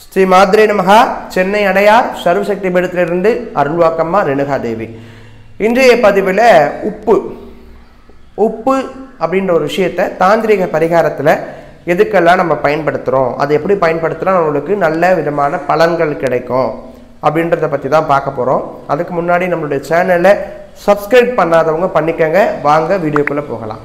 ஸ்ரீ மாத்ரே நமகா சென்னை அடையார் சர்வசக்தி பீடத்திலிருந்து அருள்வாக்கம்மா ரெணுகா தேவி இன்றைய பதிவில் உப்பு உப்பு அப்படின்ற ஒரு விஷயத்தை தாந்திரிக பரிகாரத்தில் எதுக்கெல்லாம் நம்ம பயன்படுத்துகிறோம் அதை எப்படி பயன்படுத்தினா நம்மளுக்கு நல்ல விதமான பலன்கள் கிடைக்கும் அப்படின்றத பற்றி தான் பார்க்க போகிறோம் அதுக்கு முன்னாடி நம்மளுடைய சேனலை சப்ஸ்கிரைப் பண்ணாதவங்க பண்ணிக்கங்க வாங்க வீடியோக்குள்ளே போகலாம்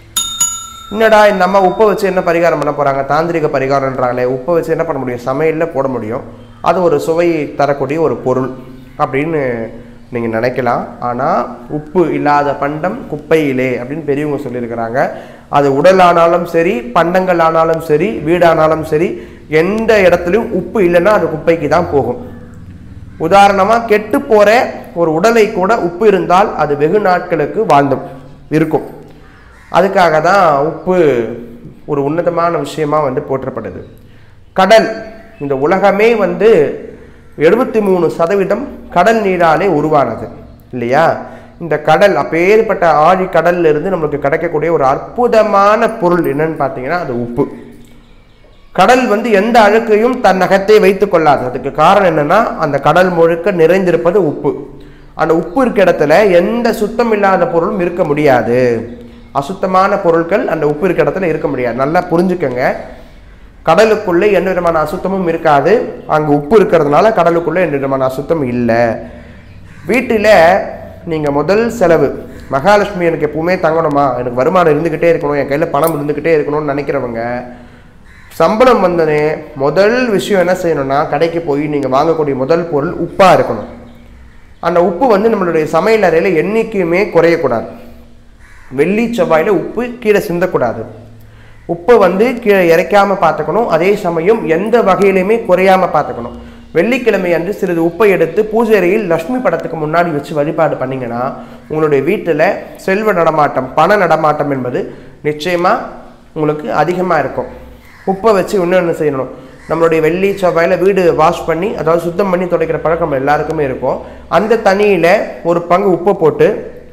என்னடா இந்த அம்மா உப்பை வச்சு என்ன பரிகாரம் பண்ண போகிறாங்க தாந்திரிக பரிகாரம்ன்றாங்களே உப்பை வச்சு என்ன பண்ண முடியும் சமையலில் போட முடியும் அது ஒரு சுவை தரக்கூடிய ஒரு பொருள் அப்படின்னு நீங்கள் நினைக்கலாம் ஆனால் உப்பு இல்லாத பண்டம் குப்பையிலே அப்படின்னு பெரியவங்க சொல்லியிருக்கிறாங்க அது உடல் ஆனாலும் சரி பண்டங்கள் ஆனாலும் சரி வீடானாலும் சரி எந்த இடத்துலையும் உப்பு இல்லைன்னா அது குப்பைக்கு தான் போகும் உதாரணமாக கெட்டு போகிற ஒரு உடலை கூட உப்பு இருந்தால் அது வெகு நாட்களுக்கு வாழ்ந்து இருக்கும் அதுக்காக தான் உப்பு ஒரு உன்னதமான விஷயமா வந்து போற்றப்படுது கடல் இந்த உலகமே வந்து எழுபத்தி மூணு சதவீதம் கடல் நீராலே உருவானது இல்லையா இந்த கடல் அப்பேற்பட்ட ஆழி கடல்ல இருந்து நம்மளுக்கு கிடைக்கக்கூடிய ஒரு அற்புதமான பொருள் என்னன்னு பார்த்தீங்கன்னா அது உப்பு கடல் வந்து எந்த அழுக்கையும் தன் நகத்தை வைத்துக் கொள்ளாது அதுக்கு காரணம் என்னன்னா அந்த கடல் முழுக்க நிறைந்திருப்பது உப்பு அந்த உப்பு இருக்க இடத்துல எந்த சுத்தம் இல்லாத பொருளும் இருக்க முடியாது அசுத்தமான பொருட்கள் அந்த உப்பு இருக்க இடத்துல இருக்க முடியாது நல்லா புரிஞ்சுக்கங்க கடலுக்குள்ளே எந்த விதமான அசுத்தமும் இருக்காது அங்கே உப்பு இருக்கிறதுனால கடலுக்குள்ளே எந்த விதமான அசுத்தம் இல்லை வீட்டில் நீங்கள் முதல் செலவு மகாலட்சுமி எனக்கு எப்பவுமே தங்கணுமா எனக்கு வருமானம் இருந்துக்கிட்டே இருக்கணும் என் கையில் பணம் இருந்துக்கிட்டே இருக்கணும்னு நினைக்கிறவங்க சம்பளம் வந்தனே முதல் விஷயம் என்ன செய்யணும்னா கடைக்கு போய் நீங்கள் வாங்கக்கூடிய முதல் பொருள் உப்பாக இருக்கணும் அந்த உப்பு வந்து நம்மளுடைய சமையல் அறையில் என்றைக்குமே குறையக்கூடாது வெள்ளி செவ்வாயில் உப்பு கீழே சிந்தக்கூடாது உப்பை வந்து கீழே இறைக்காம பார்த்துக்கணும் அதே சமயம் எந்த வகையிலையுமே குறையாம பார்த்துக்கணும் வெள்ளிக்கிழமை அன்று சிறிது உப்பை எடுத்து பூஜை அறையில் லட்சுமி படத்துக்கு முன்னாடி வச்சு வழிபாடு பண்ணீங்கன்னா உங்களுடைய வீட்டில் செல்வ நடமாட்டம் பண நடமாட்டம் என்பது நிச்சயமாக உங்களுக்கு அதிகமாக இருக்கும் உப்பை வச்சு இன்னொன்று செய்யணும் நம்மளுடைய வெள்ளி செவ்வாயில் வீடு வாஷ் பண்ணி அதாவது சுத்தம் பண்ணி துடைக்கிற பழக்கம் நம்ம எல்லாருக்குமே இருக்கும் அந்த தண்ணியில் ஒரு பங்கு உப்பை போட்டு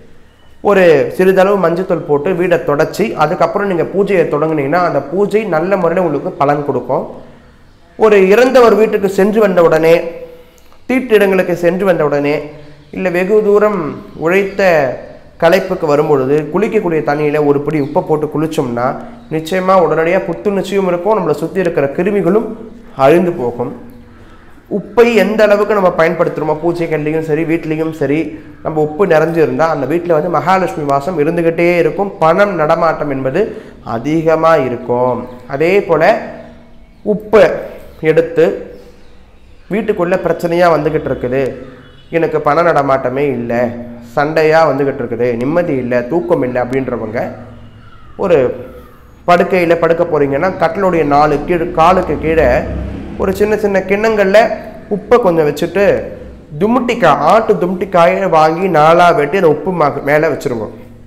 ஒரு சிறிதளவு மஞ்சத்தூள் போட்டு வீடை தொடச்சி அதுக்கப்புறம் நீங்கள் பூஜையை தொடங்குனீங்கன்னா அந்த பூஜை நல்ல முறையில் உங்களுக்கு பலன் கொடுக்கும் ஒரு இறந்தவர் வீட்டுக்கு சென்று வந்த உடனே தீட்டிடங்களுக்கு சென்று வந்த உடனே இல்லை வெகு தூரம் உழைத்த களைப்புக்கு வரும்பொழுது குளிக்கக்கூடிய தண்ணியில் ஒரு பிடி உப்பை போட்டு குளித்தோம்னா நிச்சயமாக உடனடியாக புத்துணர்ச்சியும் இருக்கும் நம்மளை சுற்றி இருக்கிற கிருமிகளும் அழிந்து போகும் உப்பை எந்த அளவுக்கு நம்ம பயன்படுத்துகிறோமோ பூஜைகள்லையும் சரி வீட்லேயும் சரி நம்ம உப்பு நிறைஞ்சு இருந்தால் அந்த வீட்டில் வந்து மகாலட்சுமி வாசம் இருந்துக்கிட்டே இருக்கும் பணம் நடமாட்டம் என்பது அதிகமாக இருக்கும் அதே போல் உப்பை எடுத்து வீட்டுக்குள்ளே பிரச்சனையாக வந்துக்கிட்டு இருக்குது எனக்கு பண நடமாட்டமே இல்லை சண்டையாக வந்துக்கிட்டு இருக்குது நிம்மதி இல்லை தூக்கம் இல்லை அப்படின்றவங்க ஒரு படுக்கையில் படுக்க போகிறீங்கன்னா கட்டிலுடைய நாலு கீழ் காலுக்கு கீழே ஒரு சின்ன சின்ன கிண்ணங்களில் உப்பை கொஞ்சம் வச்சுட்டு தும்முட்டிக்காய் ஆட்டு தும்முட்டிக்காயை வாங்கி நாலாக வெட்டி அந்த உப்பு மா மேலே வச்சுருங்க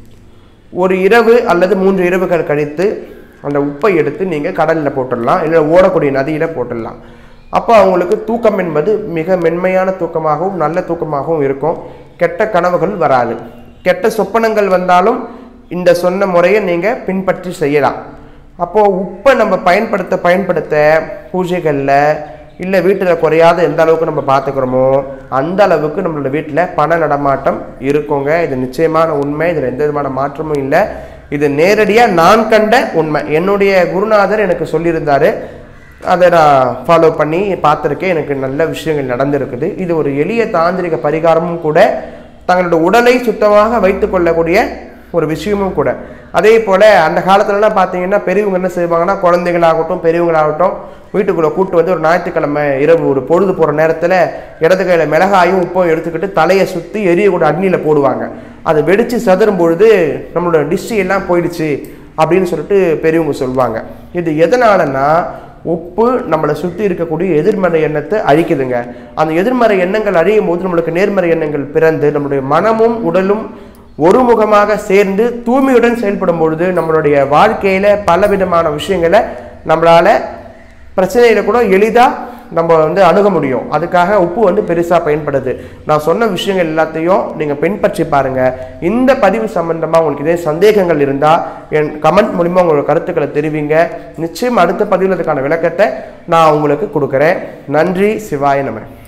ஒரு இரவு அல்லது மூன்று இரவுகள் கழித்து அந்த உப்பை எடுத்து நீங்கள் கடலில் போட்டுடலாம் இல்லை ஓடக்கூடிய நதியில் போட்டுடலாம் அப்போ அவங்களுக்கு தூக்கம் என்பது மிக மென்மையான தூக்கமாகவும் நல்ல தூக்கமாகவும் இருக்கும் கெட்ட கனவுகள் வராது கெட்ட சொப்பனங்கள் வந்தாலும் இந்த சொன்ன முறையை நீங்கள் பின்பற்றி செய்யலாம் அப்போது உப்பை நம்ம பயன்படுத்த பயன்படுத்த பூஜைகளில் இல்லை வீட்டில் குறையாத எந்த அளவுக்கு நம்ம பார்த்துக்கிறோமோ அந்த அளவுக்கு நம்மளோட வீட்டில் பண நடமாட்டம் இருக்குங்க இது நிச்சயமான உண்மை இதில் எந்த விதமான மாற்றமும் இல்லை இது நேரடியாக நான் கண்ட உண்மை என்னுடைய குருநாதர் எனக்கு சொல்லியிருந்தாரு அதை நான் ஃபாலோ பண்ணி பார்த்துருக்கேன் எனக்கு நல்ல விஷயங்கள் நடந்திருக்குது இது ஒரு எளிய தாந்திரிக பரிகாரமும் கூட தங்களோட உடலை சுத்தமாக வைத்துக் கொள்ளக்கூடிய ஒரு விஷயமும் கூட அதே போல் அந்த காலத்துலலாம் பார்த்தீங்கன்னா பெரியவங்க என்ன செய்வாங்கன்னா குழந்தைகளாகட்டும் பெரியவங்களாகட்டும் வீட்டுக்குள்ளே கூட்டு வந்து ஒரு ஞாயிற்றுக்கிழமை இரவு ஒரு பொழுது போகிற நேரத்தில் இடது கையில் மிளகாயும் உப்பும் எடுத்துக்கிட்டு தலையை சுற்றி எரியக்கூடிய அக்னியில் போடுவாங்க அது வெடித்து சதுரும் பொழுது நம்மளோட டிஷ்ஷு எல்லாம் போயிடுச்சு அப்படின்னு சொல்லிட்டு பெரியவங்க சொல்லுவாங்க இது எதனாலன்னா உப்பு நம்மளை சுற்றி இருக்கக்கூடிய எதிர்மறை எண்ணத்தை அழிக்குதுங்க அந்த எதிர்மறை எண்ணங்கள் அழியும் போது நம்மளுக்கு நேர்மறை எண்ணங்கள் பிறந்து நம்மளுடைய மனமும் உடலும் ஒருமுகமாக சேர்ந்து தூய்மையுடன் செயல்படும் பொழுது நம்மளுடைய வாழ்க்கையில பலவிதமான விஷயங்களை நம்மளால பிரச்சனையில கூட எளிதாக நம்ம வந்து அணுக முடியும் அதுக்காக உப்பு வந்து பெருசாக பயன்படுது நான் சொன்ன விஷயங்கள் எல்லாத்தையும் நீங்கள் பின்பற்றி பாருங்க இந்த பதிவு சம்பந்தமாக உங்களுக்கு இதே சந்தேகங்கள் இருந்தால் என் கமெண்ட் மூலிமா உங்களோட கருத்துக்களை தெரிவிங்க நிச்சயம் அடுத்த பதிவில் அதுக்கான விளக்கத்தை நான் உங்களுக்கு கொடுக்குறேன் நன்றி சிவாய நம